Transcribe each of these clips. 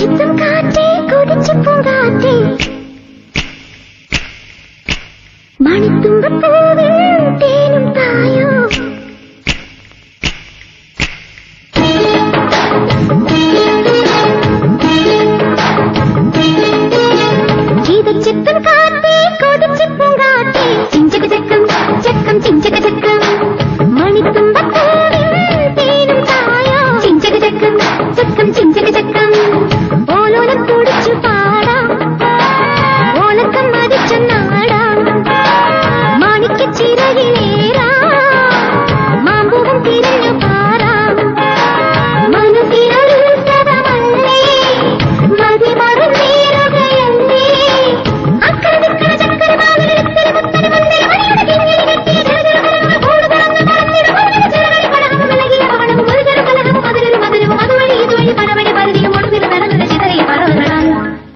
ചീതച്ചെത്തും കാറ്റേ കൊതിച്ചു പൂങ്കാറ്റേ മണിത്തുമ്പപ്പൂവിൽ തേനും തായോ ചീതച്ചെത്തും കാറ്റേ കൊതിച്ചു പൂങ്കാറ്റേ ചിഞ്ചക ചക്കം ചക്കം ചിഞ്ചക ചക്കം മണിത്തുമ്പപ്പൂവിൽ തേനും തായോ ചിഞ്ചക ചക്കം ചക്കം ചിഞ്ചക ചക്കം ഓലോലം കുടിച്ചു പാടാം ഓലക്കം മതിച്ചു നാടാം മാണിക്ക ചിറകിലേറാം മാമ്പൂവം തിരഞ്ഞു പാറാം മനസ്സിനൊരു ഉത്സവമല്ലേ മതി മറന്നേറുകയല്ലേ അക്കരമിക്കര ചക്കര മാവിലെത്തിര മുത്തര മന്ദിര മണിയുടെ കിങ്ങിണി കെട്ടിയ ജലജലകരങ്ങൾ കൂട് തുറന്ന് പറന്നിടും മണ്ണിന് ചിറകടി പടഹം വിളകിയ പവളവും ഒരു ജല കലഹവും മധുരവും മധുരവും അതുവഴി ഇതുവഴി പടവഴി പരതിയും ഒടുവിൽ നടന്നത് ചിതറിയ പറവുകളാണ്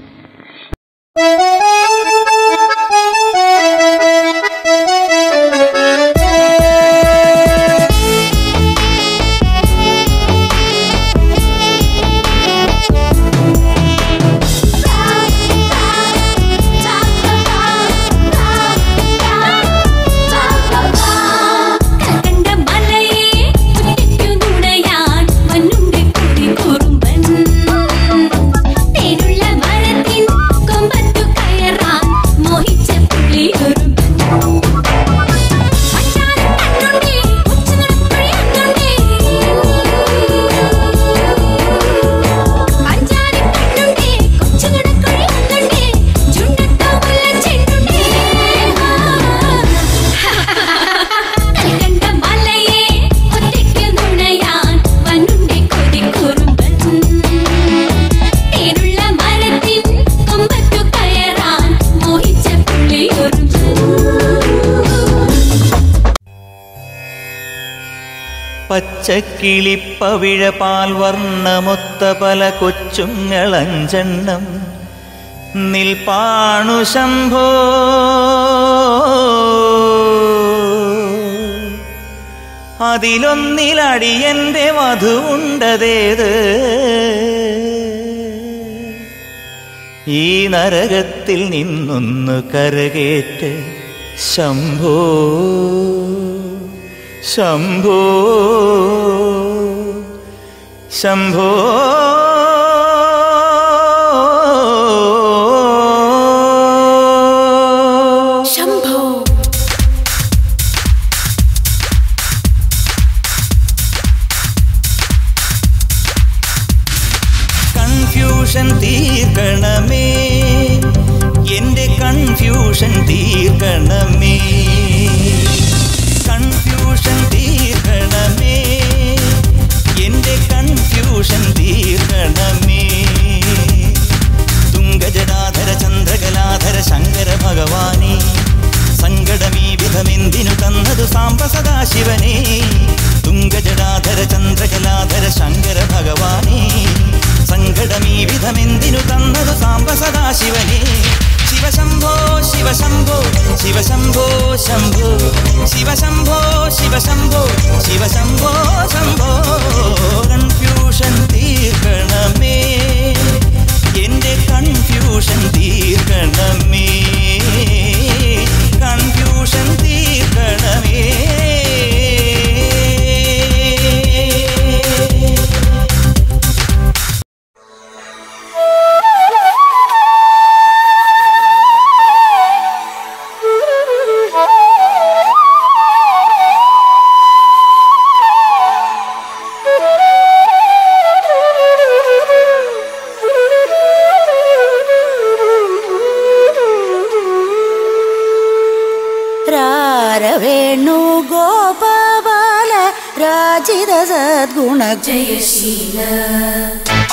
കണ്ട മലയെ ചുറ്റിക്കു നുണയാൻ മണ്ണുണ്ട് കുടി കുറുമ്പൻ തേനുള്ള മരത്തിൻ കൊമ്പത്തു കയറാൻ മോഹിച്ച പുള്ളിയൊരുമ്പൻ മച്ചാനും കണ്ണുണ്ടേ ഉച്ചനടക്കുഴി അന്നുണ്ടേ മച്ചാനും കണ്ണുണ്ടേ കൊച്ചുനടക്കുഴി അന്നുണ്ടേ ചുണ്ടത്തോ മുല്ല ചെണ്ടുണ്ടേ കൽക്കണ്ട മലയെ ഒറ്റയ്ക്ക് നുണയാൻ വന്നുണ്ടേ കൊതി കുറുമ്പൻ തേനുള്ള മരത്തിൻ കൊമ്പത്തു കയറാൻ മോഹിച്ച പുള്ളിയൊരുമ്പൻ പച്ചക്കിളിപ്പവിഴ പാൽ വർണ്ണമൊത്ത പല കൊച്ചുങ്ങളഞ്ചെണ്ണം നിൽപ്പാണു ശംഭോ അതിലൊന്നിലടിയന്റെ വധുണ്ടതേത് ഈ നരകത്തിൽ നിന്നൊന്നു കരകേറ്റ് ശംഭോ ശംഭോ ശംഭോ ശംഭോ കൺഫ്യൂഷൻ തീർക്കണമേ എന്റെ കൺഫ്യൂഷൻ തീർക്കണമേ കൺഫ്യൂഷൻ തീർക്കണമേ എന്റെ കൺഫ്യൂഷൻ തീർക്കണമേ തുങ്കജടാധര ചന്ദ്രകലാധര ശങ്കര ഭഗവാനെ സങ്കടമീ വിധമെന്തിനു തന്നതു സാംബ സദാശിവനെ തുങ്കജടാധര ചന്ദ്രകലാധര ശങ്കര ഭഗവാനെ സങ്കടമീ വിധമെന്തിനു തന്നതു സാംബ സദാശിവനെ ശിവശംഭോ ശിവശംഭോ ശിവശംഭോ ശംഭോ ശിവശംഭോ ശിവശംഭോ ശിവശംഭോ ശംഭോ കൺഫ്യൂഷൻ തീർക്കണമേ എന്റെ കൺഫ്യൂഷൻ തീർക്കണമേ കൺഫ്യൂഷൻ തീർക്കണമേ രാരവേണു ഗോപാല രാജിത സദ്ഗുണ ജയശീല